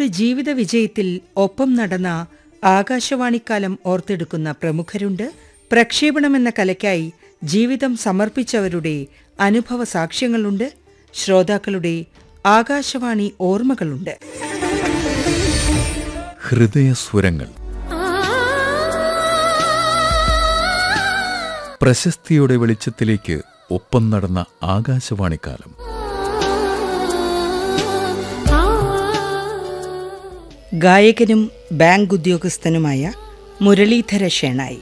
തങ്ങളുടെ ജീവിത വിജയത്തിൽ ഒപ്പം നടന്ന ആകാശവാണിക്കാലം ഓർത്തെടുക്കുന്ന പ്രമുഖരുണ്ട് പ്രക്ഷേപണമെന്ന കലയ്ക്കായി ജീവിതം സമർപ്പിച്ചവരുടെ അനുഭവ സാക്ഷ്യങ്ങളുണ്ട് ശ്രോതാക്കളുടെ ആകാശവാണി ഓർമ്മകളുണ്ട് ഹൃദയസ്വരങ്ങൾ പ്രശസ്തിയുടെ വെളിച്ചത്തിലേക്ക് ഒപ്പം നടന്ന ആകാശവാണിക്കാലം ഗായകനും ബാങ്ക് ഉദ്യോഗസ്ഥനുമായ മുരളീധര ഷേണായി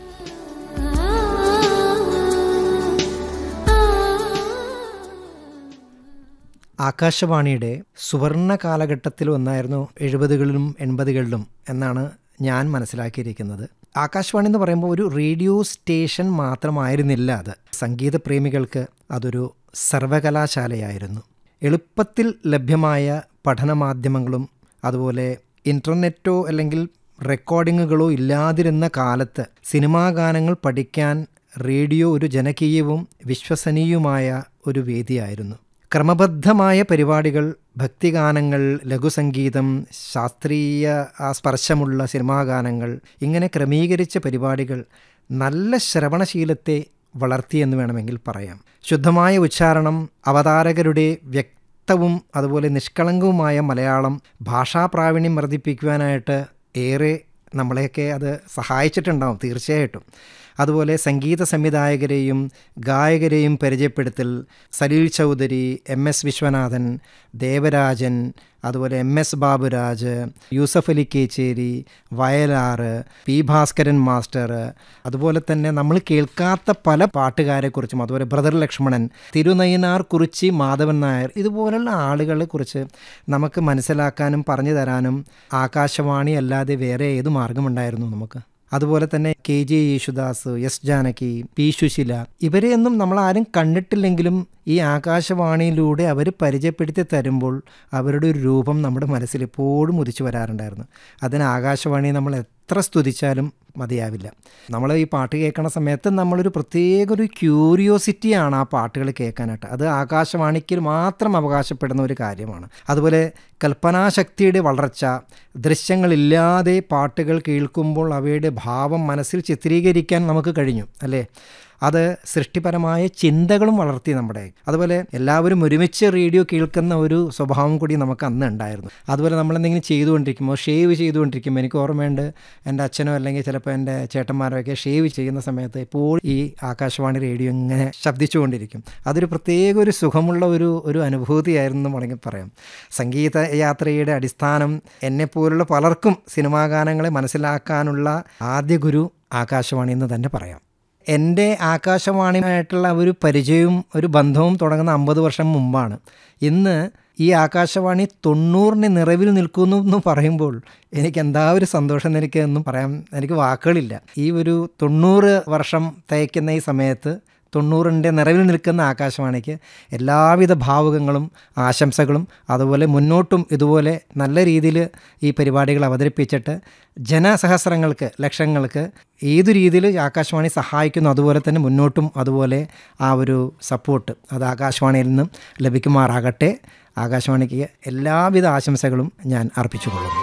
ആകാശവാണിയുടെ സുവർണ കാലഘട്ടത്തിൽ ഒന്നായിരുന്നു എഴുപതുകളിലും എൺപതുകളിലും എന്നാണ് ഞാൻ മനസ്സിലാക്കിയിരിക്കുന്നത് ആകാശവാണി എന്ന് പറയുമ്പോൾ ഒരു റേഡിയോ സ്റ്റേഷൻ മാത്രമായിരുന്നില്ല അത് സംഗീത പ്രേമികൾക്ക് അതൊരു സർവകലാശാലയായിരുന്നു എളുപ്പത്തിൽ ലഭ്യമായ പഠനമാധ്യമങ്ങളും അതുപോലെ ഇൻ്റർനെറ്റോ അല്ലെങ്കിൽ റെക്കോർഡിങ്ങുകളോ ഇല്ലാതിരുന്ന കാലത്ത് സിനിമാ ഗാനങ്ങൾ പഠിക്കാൻ റേഡിയോ ഒരു ജനകീയവും വിശ്വസനീയവുമായ ഒരു വേദിയായിരുന്നു ക്രമബദ്ധമായ പരിപാടികൾ ഭക്തിഗാനങ്ങൾ ലഘുസംഗീതം ശാസ്ത്രീയ ആ സ്പർശമുള്ള സിനിമാ ഗാനങ്ങൾ ഇങ്ങനെ ക്രമീകരിച്ച പരിപാടികൾ നല്ല ശ്രവണശീലത്തെ വളർത്തിയെന്ന് വേണമെങ്കിൽ പറയാം ശുദ്ധമായ ഉച്ചാരണം അവതാരകരുടെ വ്യക്തവും അതുപോലെ നിഷ്കളങ്കവുമായ മലയാളം ഭാഷാപ്രാവീണ്യം വർദ്ധിപ്പിക്കുവാനായിട്ട് ഏറെ നമ്മളെയൊക്കെ അത് സഹായിച്ചിട്ടുണ്ടാവും തീർച്ചയായിട്ടും അതുപോലെ സംഗീത സംവിധായകരെയും ഗായകരെയും പരിചയപ്പെടുത്തൽ സലീൽ ചൗധരി എം എസ് വിശ്വനാഥൻ ദേവരാജൻ അതുപോലെ M S Baburaj Yusuf Ali Kecheri Vayalar P Bhaskaran master അതുപോലെ തന്നെ നമ്മൾ കേൾക്കാത്ത പല പാട്ടുകാരെക്കുറിച്ചും അതുപോലെ ബ്രദർ ലക്ഷ്മണൻ തിരുനയ്യനാർ കുറിച്ചി മാധവൻ നായർ ഇതുപോലുള്ള ആളുകളെ കുറിച്ച് നമുക്ക് മനസ്സിലാക്കാനും പറഞ്ഞു തരാനും ആകാശവാണി അല്ലാതെ വേറെ ഏത് മാർഗമുണ്ടായിരുന്നു നമുക്ക് അതുപോലെ തന്നെ K J Yesudas S Janaki P Susheela ഇവരെയൊന്നും നമ്മൾ ആരും കണ്ടിട്ടില്ലെങ്കിലും ഈ ആകാശവാണിയിലൂടെ അവർ പരിചയപ്പെടുത്തി തരുമ്പോൾ അവരുടെ ഒരു രൂപം നമ്മുടെ മനസ്സിൽ എപ്പോഴും ഉദിച്ചു വരാറുണ്ടായിരുന്നു അതിന് ആകാശവാണി നമ്മൾ എത്ര സ്തുതിച്ചാലും മതിയാവില്ല നമ്മൾ ഈ പാട്ട് കേൾക്കുന്ന സമയത്ത് നമ്മളൊരു പ്രത്യേക ഒരു ക്യൂരിയോസിറ്റിയാണ് ആ പാട്ടുകൾ കേൾക്കാനായിട്ട് അത് ആകാശവാണിക്ക് മാത്രം അവകാശപ്പെടുന്ന ഒരു കാര്യമാണ് അതുപോലെ കൽപ്പനാശക്തിയുടെ വളർച്ച ദൃശ്യങ്ങളില്ലാതെ പാട്ടുകൾ കേൾക്കുമ്പോൾ അവയുടെ ഭാവം മനസ്സിൽ ചിത്രീകരിക്കാൻ നമുക്ക് കഴിഞ്ഞു അല്ലേ അത് സൃഷ്ടിപരമായ ചിന്തകളും വളർത്തി നമ്മുടെ അതുപോലെ എല്ലാവരും ഒരുമിച്ച് റേഡിയോ കേൾക്കുന്ന ഒരു സ്വഭാവം കൂടി നമുക്ക് അന്ന് ഉണ്ടായിരുന്നു അതുപോലെ നമ്മൾ എന്തെങ്കിലും ചെയ്തുകൊണ്ടിരിക്കുമ്പോൾ ഷേവ് ചെയ്തുകൊണ്ടിരിക്കുമ്പോൾ എനിക്ക് ഓർമ്മയുണ്ട് എൻ്റെ അച്ഛനോ അല്ലെങ്കിൽ ചിലപ്പോൾ എൻ്റെ ചേട്ടന്മാരോ ഒക്കെ ഷേവ് ചെയ്യുന്ന സമയത്ത് ഇപ്പോൾ ഈ ആകാശവാണി റേഡിയോ ഇങ്ങനെ ശബ്ദിച്ചുകൊണ്ടിരിക്കും അതൊരു പ്രത്യേക ഒരു സുഖമുള്ള ഒരു ഒരു അനുഭൂതിയായിരുന്നു എന്ന് വേണമെങ്കിൽ പറയാം സംഗീത യാത്രയുടെ അടിസ്ഥാനം എന്നെപ്പോലുള്ള പലർക്കും സിനിമാ ഗാനങ്ങളെ മനസ്സിലാക്കാനുള്ള ആദ്യ ഗുരു ആകാശവാണി എന്ന് തന്നെ പറയാം എൻ്റെ ആകാശവാണിയുമായിട്ടുള്ള ഒരു പരിചയവും ഒരു ബന്ധവും തുടങ്ങുന്ന അമ്പത് വർഷം മുമ്പാണ് ഇന്ന് ഈ ആകാശവാണി തൊണ്ണൂറിന് നിറവിൽ നിൽക്കുന്നു എന്ന് പറയുമ്പോൾ എനിക്ക് എന്താ ഒരു സന്തോഷം എനിക്ക് എന്നും പറയാൻ എനിക്ക് വാക്കുകളില്ല ഈ ഒരു തൊണ്ണൂറ് വർഷം തയ്ക്കുന്ന ഈ സമയത്ത് തൊണ്ണൂറിൻ്റെ നിറവിൽ നിൽക്കുന്ന ആകാശവാണിക്ക് എല്ലാവിധ ഭാവുകങ്ങളും ആശംസകളും അതുപോലെ മുന്നോട്ടും ഇതുപോലെ നല്ല രീതിയിൽ ഈ പരിപാടികൾ അവതരിപ്പിച്ചിട്ട് ജനസഹസ്രങ്ങൾക്ക് ലക്ഷങ്ങൾക്ക് ഏതു രീതിയിൽ ആകാശവാണി സഹായിക്കുന്നു അതുപോലെ തന്നെ മുന്നോട്ടും അതുപോലെ ആ ഒരു സപ്പോർട്ട് അത് ആകാശവാണിയിൽ നിന്നും ലഭിക്കുമാറാകട്ടെ ആകാശവാണിക്ക് എല്ലാവിധ ആശംസകളും ഞാൻ അർപ്പിച്ചുകൊള്ളുന്നു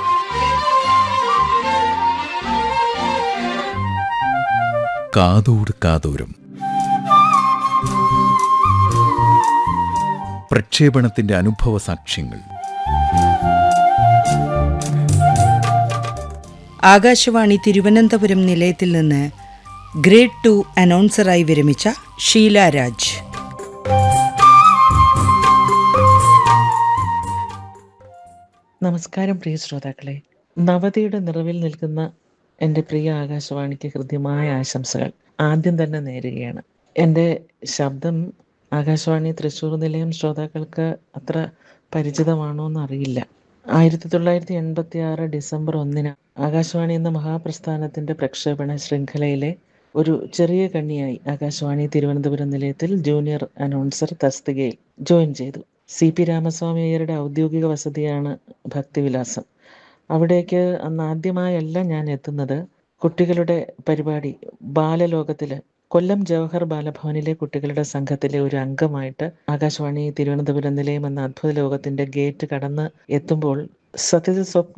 കാതോട് കാതോരം പ്രക്ഷേപണത്തിന്റെ അനുഭവ സാക്ഷ്യങ്ങൾ ആകാശവാണി തിരുവനന്തപുരം നിലയത്തിൽ നിന്ന് ഗ്രേഡ് ടു അനൗൺസറായി വിരമിച്ച ഷീല രാജ് നമസ്കാരം പ്രിയ ശ്രോതാക്കളെ നവതിയുടെ നിറവിൽ നിൽക്കുന്ന എൻ്റെ പ്രിയ ആകാശവാണിക്ക് ഹൃദ്യമായ ആശംസകൾ ആദ്യം തന്നെ നേരുകയാണ് എൻ്റെ ശബ്ദം ആകാശവാണി തൃശ്ശൂർ നിലയം ശ്രോതാക്കൾക്ക് അത്ര പരിചിതമാണോ എന്നറിയില്ല ആയിരത്തി തൊള്ളായിരത്തി എൺപത്തി ആറ് ഡിസംബർ ഒന്നിന് ആകാശവാണി എന്ന മഹാപ്രസ്ഥാനത്തിൻ്റെ പ്രക്ഷേപണ ശൃംഖലയിലെ ഒരു ചെറിയ കണ്ണിയായി ആകാശവാണി തിരുവനന്തപുരം നിലയത്തിൽ ജൂനിയർ അനൗൺസർ തസ്തികയിൽ ജോയിൻ ചെയ്തു സി പി രാമസ്വാമി അയ്യരുടെ ഔദ്യോഗിക വസതിയാണ് ഭക്തിവിലാസം അവിടേക്ക് അന്ന് ആദ്യമായല്ല ഞാൻ എത്തുന്നത് കുട്ടികളുടെ പരിപാടി ബാലലോകത്തിൽ കൊല്ലം ജവഹർ ബാലഭവനിലെ കുട്ടികളുടെ സംഘത്തിലെ ഒരു അംഗമായിട്ട് ആകാശവാണി തിരുവനന്തപുരം നിലയം എന്ന അത്ഭുത ലോകത്തിന്റെ ഗേറ്റ് കടന്ന് എത്തുമ്പോൾ സത്യത്തിൽ സ്വപ്നം